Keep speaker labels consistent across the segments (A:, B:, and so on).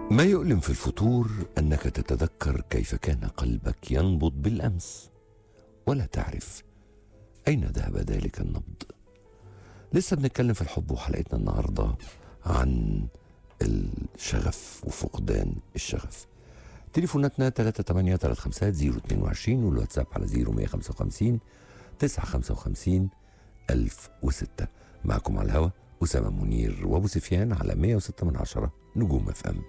A: ما يؤلم في الفتور انك تتذكر كيف كان قلبك ينبض بالامس ولا تعرف اين ذهب ذلك النبض لسه بنتكلم في الحب وحلقتنا النهارده عن الشغف وفقدان الشغف تليفوناتنا 38 35 022 والواتساب على 0155 955 1006 معكم على الهوا أسامة منير وأبو سفيان على 106 من عشرة نجوم اف ام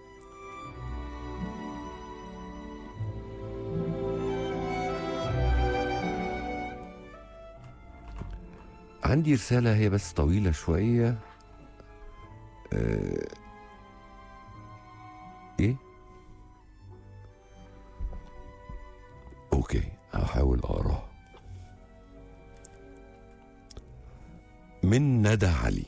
A: عندي رسالة هي بس طويلة شوية أه ايه اوكي هحاول اقراها من ندى علي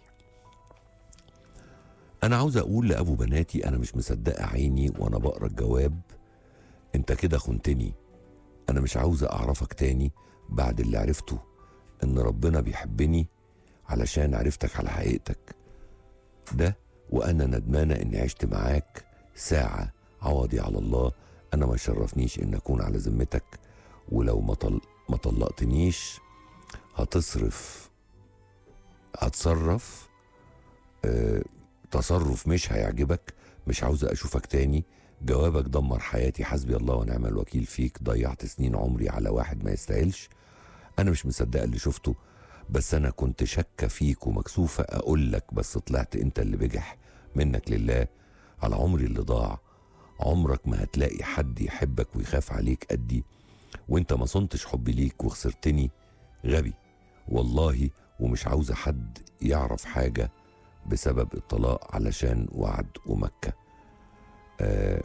A: انا عاوز اقول لابو بناتي انا مش مصدقه عيني وانا بقرا الجواب انت كده خنتني انا مش عاوزه اعرفك تاني بعد اللي عرفته ان ربنا بيحبني علشان عرفتك على حقيقتك ده وانا ندمانه اني عشت معاك ساعه عوضي على الله انا ما يشرفنيش ان اكون على ذمتك ولو ما طل... ما طلقتنيش هتصرف هتصرف آه تصرف مش هيعجبك مش عاوزة أشوفك تاني جوابك دمر حياتي حسبي الله ونعم الوكيل فيك ضيعت سنين عمري على واحد ما يستاهلش أنا مش مصدقة اللي شفته بس أنا كنت شاكة فيك ومكسوفة أقول لك بس طلعت أنت اللي بجح منك لله على عمري اللي ضاع عمرك ما هتلاقي حد يحبك ويخاف عليك قدي وانت ما صنتش حبي ليك وخسرتني غبي والله ومش عاوزة حد يعرف حاجة بسبب الطلاق علشان وعد ومكة آه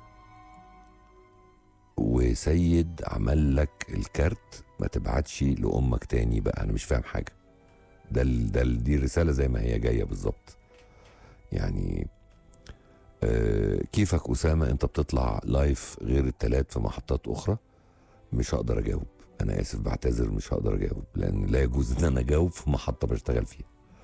A: وسيد عمل لك الكارت ما تبعتش لأمك تاني بقى أنا مش فاهم حاجة ده ال ده ال دي الرسالة زي ما هي جاية بالظبط يعني آه كيفك أسامة أنت بتطلع لايف غير التلات في محطات أخرى مش هقدر أجاوب أنا آسف بعتذر مش هقدر أجاوب لأن لا يجوز إن أنا أجاوب في محطة بشتغل فيها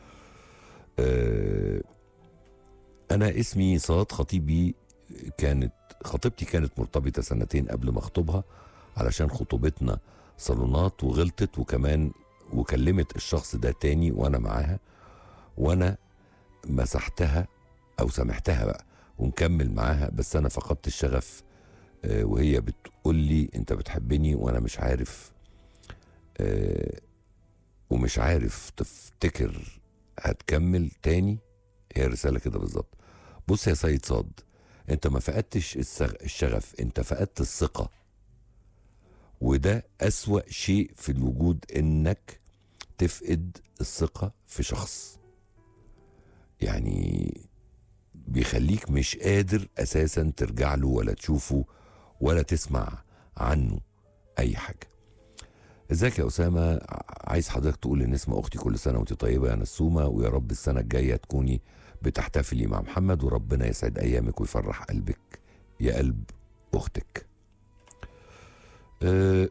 A: آه انا اسمي صاد خطيبي كانت خطيبتي كانت مرتبطه سنتين قبل ما اخطبها علشان خطوبتنا صالونات وغلطت وكمان وكلمت الشخص ده تاني وانا معاها وانا مسحتها او سامحتها بقى ونكمل معاها بس انا فقدت الشغف آه وهي بتقول لي انت بتحبني وانا مش عارف آه ومش عارف تفتكر هتكمل تاني هي الرساله كده بالظبط بص يا سيد صاد انت ما فقدتش الشغف انت فقدت الثقه وده اسوا شيء في الوجود انك تفقد الثقه في شخص يعني بيخليك مش قادر اساسا ترجع له ولا تشوفه ولا تسمع عنه اي حاجه ازيك يا اسامه عايز حضرتك تقول لنسمه اختي كل سنه وانت طيبه يا نسومه ويا رب السنه الجايه تكوني بتحتفلي مع محمد وربنا يسعد ايامك ويفرح قلبك يا قلب اختك أه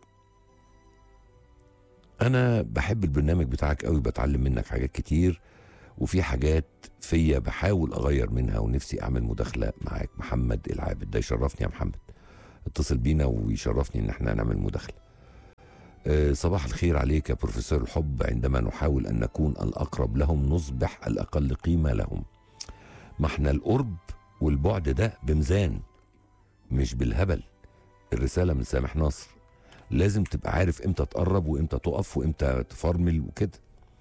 A: انا بحب البرنامج بتاعك قوي بتعلم منك حاجات كتير وفي حاجات فيا بحاول اغير منها ونفسي اعمل مداخله معاك محمد العابد ده يشرفني يا محمد اتصل بينا ويشرفني ان احنا نعمل مداخله صباح الخير عليك يا بروفيسور الحب عندما نحاول ان نكون الاقرب لهم نصبح الاقل قيمه لهم ما احنا القرب والبعد ده بميزان مش بالهبل الرساله من سامح نصر لازم تبقى عارف امتى تقرب وامتى تقف وامتى تفرمل وكده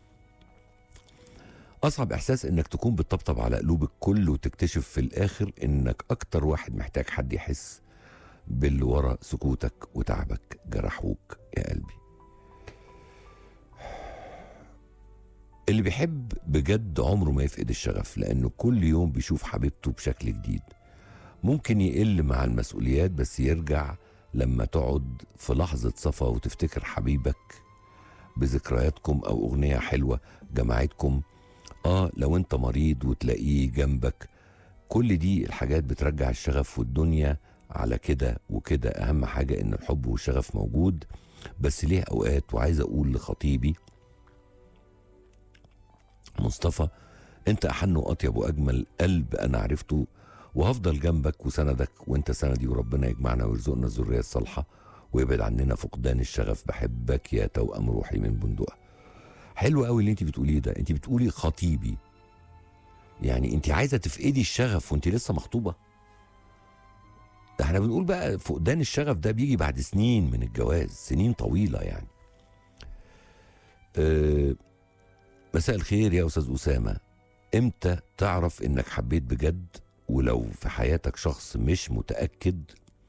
A: اصعب احساس انك تكون بتطبطب على قلوب الكل وتكتشف في الاخر انك اكتر واحد محتاج حد يحس باللي ورا سكوتك وتعبك جرحوك يا قلبي اللي بيحب بجد عمره ما يفقد الشغف لانه كل يوم بيشوف حبيبته بشكل جديد ممكن يقل مع المسؤوليات بس يرجع لما تقعد في لحظة صفا وتفتكر حبيبك بذكرياتكم أو أغنية حلوة جمعتكم آه لو أنت مريض وتلاقيه جنبك كل دي الحاجات بترجع الشغف والدنيا على كده وكده اهم حاجه ان الحب والشغف موجود بس ليه اوقات وعايز اقول لخطيبي مصطفى انت احن واطيب واجمل قلب انا عرفته وهفضل جنبك وسندك وانت سندي وربنا يجمعنا ويرزقنا الذريه الصالحه ويبعد عننا فقدان الشغف بحبك يا توأم روحي من بندقه حلو قوي اللي انت بتقوليه ده انت بتقولي خطيبي يعني انت عايزه تفقدي الشغف وانت لسه مخطوبه ده احنا بنقول بقى فقدان الشغف ده بيجي بعد سنين من الجواز سنين طويله يعني أه مساء الخير يا استاذ اسامه امتى تعرف انك حبيت بجد ولو في حياتك شخص مش متاكد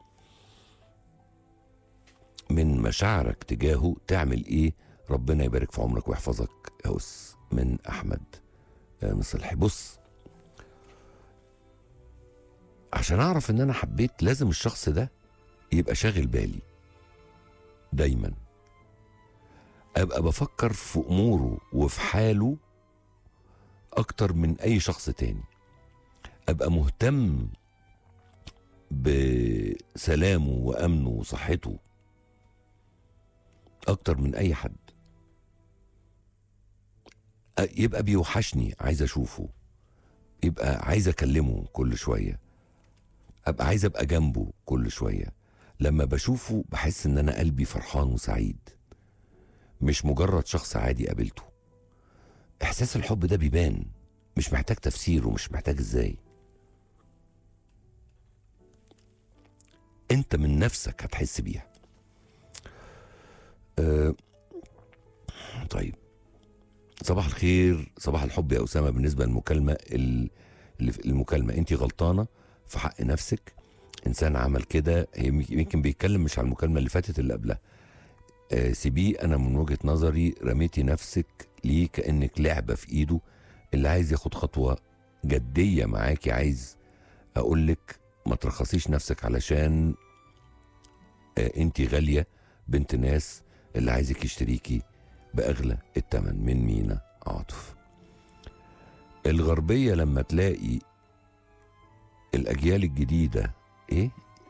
A: من مشاعرك تجاهه تعمل ايه ربنا يبارك في عمرك ويحفظك يا أس من احمد آه، مصلحي بص عشان اعرف ان انا حبيت لازم الشخص ده يبقى شاغل بالي دايما ابقى بفكر في اموره وفي حاله اكتر من اي شخص تاني ابقى مهتم بسلامه وامنه وصحته اكتر من اي حد أ- يبقى بيوحشني عايز اشوفه يبقى عايز اكلمه كل شويه ابقى عايز ابقى جنبه كل شويه لما بشوفه بحس ان انا قلبي فرحان وسعيد مش مجرد شخص عادي قابلته احساس الحب ده بيبان مش محتاج تفسير ومش محتاج ازاي انت من نفسك هتحس بيها أه طيب صباح الخير صباح الحب يا اسامه بالنسبه للمكالمه ال- اللي في المكالمه انت غلطانه في حق نفسك انسان عمل كده هي يمكن بيتكلم مش على المكالمه اللي فاتت اللي قبلها آه سيبيه انا من وجهه نظري رميتي نفسك ليه كانك لعبه في ايده اللي عايز ياخد خطوه جديه معاكي عايز اقول لك ما ترخصيش نفسك علشان آه انت غاليه بنت ناس اللي عايزك يشتريكي باغلى التمن من مينا عاطف الغربيه لما تلاقي الاجيال الجديده ايه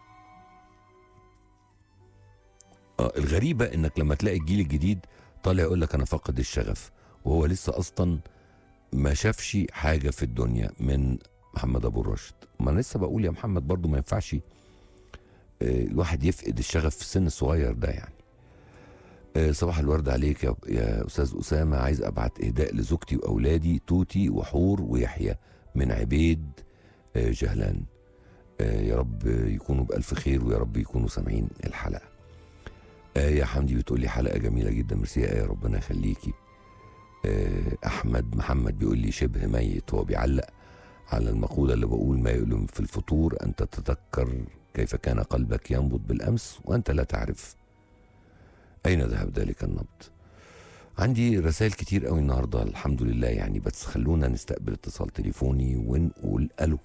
A: اه الغريبه انك لما تلاقي الجيل الجديد طالع يقول لك انا فاقد الشغف وهو لسه اصلا ما شافش حاجه في الدنيا من محمد ابو الرشد ما انا لسه بقول يا محمد برضو ما ينفعش آه، الواحد يفقد الشغف في السن الصغير ده يعني آه، صباح الورد عليك يا, يا استاذ اسامه عايز ابعت اهداء لزوجتي واولادي توتي وحور ويحيى من عبيد آه، جهلان آه، يا رب يكونوا بألف خير ويا رب يكونوا سامعين الحلقة آه يا حمدي بتقول لي حلقة جميلة جدا ميرسي يا آية ربنا يخليكي آه أحمد محمد بيقول لي شبه ميت هو بيعلق على المقولة اللي بقول ما يؤلم في الفطور أن تتذكر كيف كان قلبك ينبض بالأمس وأنت لا تعرف أين ذهب ذلك النبض عندي رسائل كتير قوي النهاردة الحمد لله يعني بس خلونا نستقبل اتصال تليفوني ونقول ألو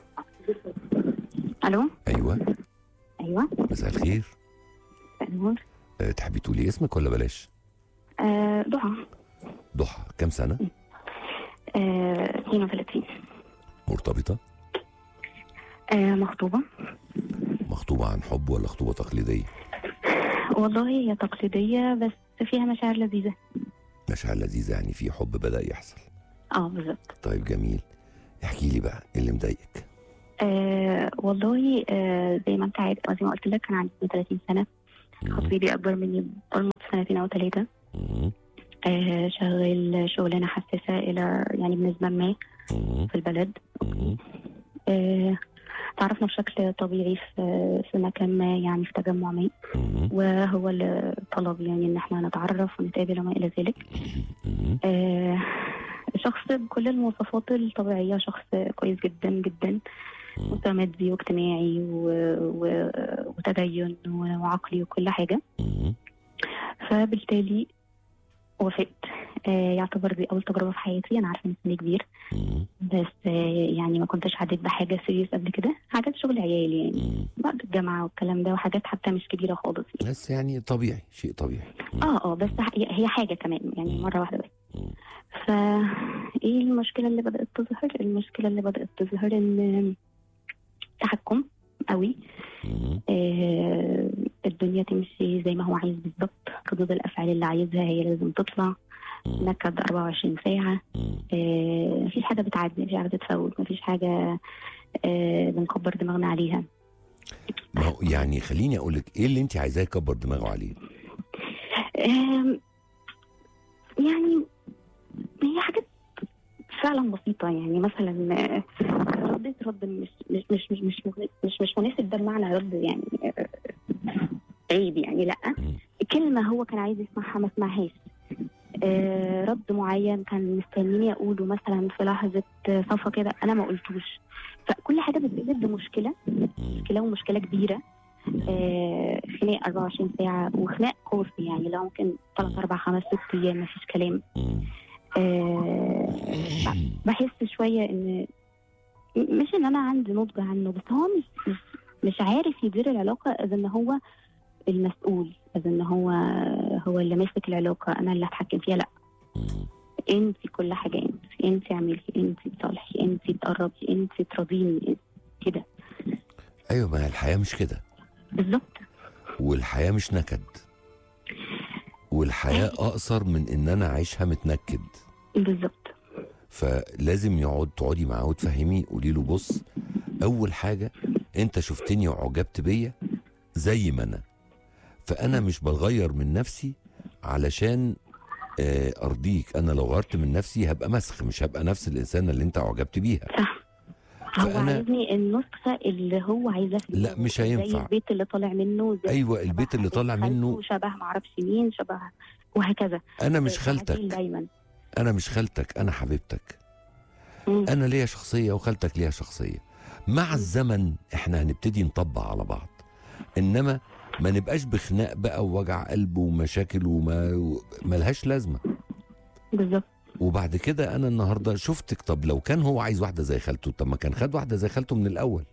B: الو
A: أيوة
B: ايوه
A: مساء الخير
B: النور
A: أه تحبي تقولي اسمك ولا بلاش
B: آه ضحى
A: ضحى كام سنة
B: آه 32
A: مرتبطة
B: آه مخطوبة
A: مخطوبة عن حب ولا خطوبة تقليدية
B: والله هي تقليدية بس فيها مشاعر لذيذة
A: مشاعر لذيذة يعني في حب بدأ يحصل
B: اه بالظبط
A: طيب جميل احكي لي بقى إيه اللي مضايقك
B: آه والله آه زي ما انت عارف أو زي ما قلت لك انا عندي 32 سنة
A: مم.
B: خطيبي اكبر مني almost سنتين او ثلاثة
A: مم.
B: آه شغال شغلانة حساسة الى يعني بنسبة ما
A: مم.
B: في البلد
A: مم.
B: آه تعرفنا بشكل طبيعي في في مكان ما يعني في تجمع ما
A: مم.
B: وهو اللي طلب يعني ان احنا نتعرف ونتقابل وما الى ذلك
A: مم.
B: آه شخص بكل المواصفات الطبيعية شخص كويس جدا جدا
A: مم.
B: متمدي واجتماعي و... و... وتدين وعقلي وكل حاجة
A: مم.
B: فبالتالي وافقت آه يعتبر دي أول تجربة في حياتي أنا عارفة إن سني كبير
A: مم.
B: بس آه يعني ما كنتش عديت بحاجة سيريس قبل كده حاجات شغل عيالي يعني
A: مم.
B: بعد الجامعة والكلام ده وحاجات حتى مش كبيرة خالص يعني.
A: بس يعني طبيعي شيء طبيعي مم.
B: اه اه بس هي هي حاجة كمان يعني
A: مم.
B: مرة واحدة بس
A: مم.
B: فا ايه المشكله اللي بدات تظهر المشكله اللي بدات تظهر ان تحكم قوي
A: مم.
B: آه الدنيا تمشي زي ما هو عايز بالظبط ردود الافعال اللي عايزها هي لازم تطلع
A: مم.
B: نكد 24 ساعه
A: مم.
B: آه، مفيش حاجه بتعدي مفيش حاجه بتتفوت مفيش حاجه آه، بنكبر دماغنا عليها
A: ما هو يعني خليني اقول لك ايه اللي انت عايزاه يكبر دماغه عليه
B: آم، يعني هي حاجات فعلا بسيطة يعني مثلا آه، رديت رد مش مش مش مش مش, مش, مش مناسب ده بمعنى رد يعني آه، عيب يعني لا
A: مم.
B: كلمة هو كان عايز يسمعها ما سمعهاش آه، رد معين كان مستنيني اقوله مثلا في لحظة آه، صفا كده انا ما قلتوش فكل حاجة بتقلب بمشكلة
A: مم.
B: مشكلة ومشكلة كبيرة آه، خناق 24 ساعة وخناق قاسي يعني لو ممكن 3 4 5 6 أيام مفيش كلام
A: مم.
B: آه، بحس شوية إن م- مش إن أنا عندي نضج عنه بس هو مش مش مش عارف يدير العلاقة إذا إن هو المسؤول إذا إن هو هو اللي ماسك العلاقة أنا اللي هتحكم فيها لا
A: مم.
B: أنت كل حاجة أنت أنت اعملي أنت تصالحي أنت تقربي أنت تراضيني كده
A: ايوه ما هي الحياه مش كده
B: بالظبط
A: والحياه مش نكد والحياه اقصر من ان انا عايشها متنكد
B: بالظبط
A: فلازم يقعد تقعدي معاه وتفهميه قولي له بص اول حاجه انت شفتني وعجبت بيا زي ما انا فانا مش بغير من نفسي علشان آه، ارضيك انا لو غيرت من نفسي هبقى مسخ مش هبقى نفس الانسان اللي انت اعجبت بيها
B: صح هو
A: فأنا-
B: عايزني النسخة اللي هو عايزها في
A: لا،
B: دماغه.
A: مش
B: زي
A: هينفع.
B: البيت اللي طالع منه زي
A: ايوه
B: شبه
A: البيت اللي طالع
B: خالته،
A: منه
B: شبه معرفش مين شبه وهكذا
A: انا مش
B: تعديل
A: خالتك
B: دايما
A: انا مش خالتك انا حبيبتك
B: مم.
A: انا ليا شخصيه وخالتك ليها شخصيه مع الزمن احنا هنبتدي نطبق على بعض انما ما نبقاش بخناق بقى ووجع قلب ومشاكل وما ملهاش لازمه
B: بالظبط
A: وبعد كده انا النهارده شفتك طب لو كان هو عايز واحده زي خالته طب ما كان خد واحده زي خالته من الاول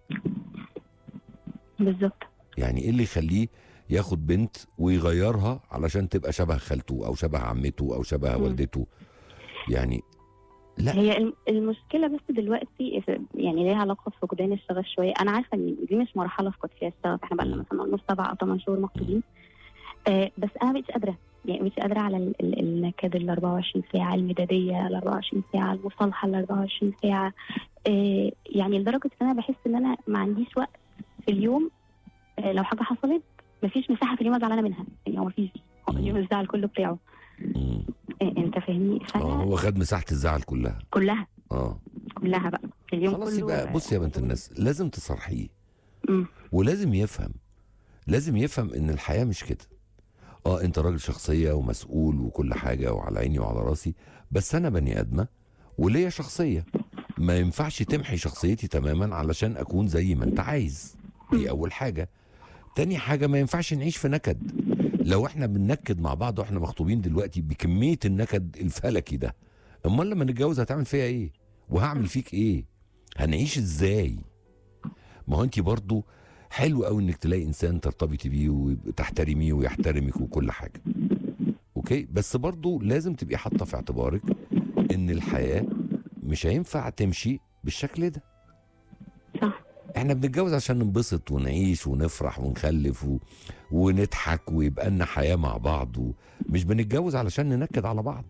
B: بالظبط
A: يعني ايه اللي يخليه ياخد بنت ويغيرها علشان تبقى شبه خالته او شبه عمته او شبه
B: مم.
A: والدته يعني لا
B: هي الم- المشكلة بس دلوقتي في- يعني ليها علاقة بفقدان الشغف شوية أنا عارفة إن دي مش مرحلة فقد فيها الشغف إحنا بقالنا
A: مم.
B: مثلا نص سبع أو ثمان شهور مخطوبين آه بس أنا مبقتش قادرة يعني مبقتش قادرة على ال- ال- النكد ال 24 ساعة المدادية ال 24 ساعة المصالحة ال 24 ساعة آه يعني لدرجة إن أنا بحس إن أنا ما عنديش وقت في اليوم آه لو حاجة حصلت مفيش مساحة في اليوم زعلانة منها يعني هو مفيش هو اليوم الزعل كله بتاعه
A: مم.
B: آه أنت فاهمني
A: اه
B: فأنا
A: هو خد مساحه الزعل كلها
B: كلها
A: اه
B: كلها بقى اليوم
A: خلاص
B: كله
A: يبقى بص يا بنت الناس لازم تصرحيه
B: مم.
A: ولازم يفهم لازم يفهم ان الحياه مش كده اه انت راجل شخصيه ومسؤول وكل حاجه وعلى عيني وعلى راسي بس انا بني ادمه وليا شخصيه ما ينفعش تمحي شخصيتي تماما علشان اكون زي ما انت عايز دي اول حاجه تاني حاجه ما ينفعش نعيش في نكد لو احنا بننكد مع بعض واحنا مخطوبين دلوقتي بكميه النكد الفلكي ده امال لما نتجوز هتعمل فيا ايه وهعمل فيك ايه هنعيش ازاي ما هو انت برضو حلو قوي انك تلاقي انسان ترتبطي بيه وتحترميه ويحترمك وكل حاجه اوكي بس برضو لازم تبقي حاطه في اعتبارك ان الحياه مش هينفع تمشي بالشكل ده
B: صح
A: احنا بنتجوز عشان ننبسط ونعيش ونفرح ونخلف و... ونضحك ويبقى لنا حياه مع بعض ومش بنتجوز علشان ننكد على بعض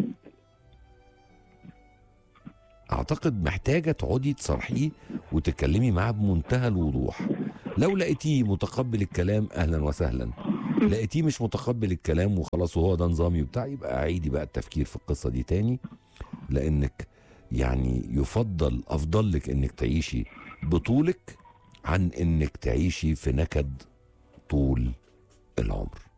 A: اعتقد محتاجه تقعدي تصرحيه وتتكلمي معاه بمنتهى الوضوح لو لقيتيه متقبل الكلام اهلا وسهلا لقيتيه مش متقبل الكلام وخلاص وهو ده نظامي وبتاع يبقى عيدي بقى التفكير في القصه دي تاني لانك يعني يفضل افضل لك انك تعيشي بطولك عن انك تعيشي في نكد طول العمر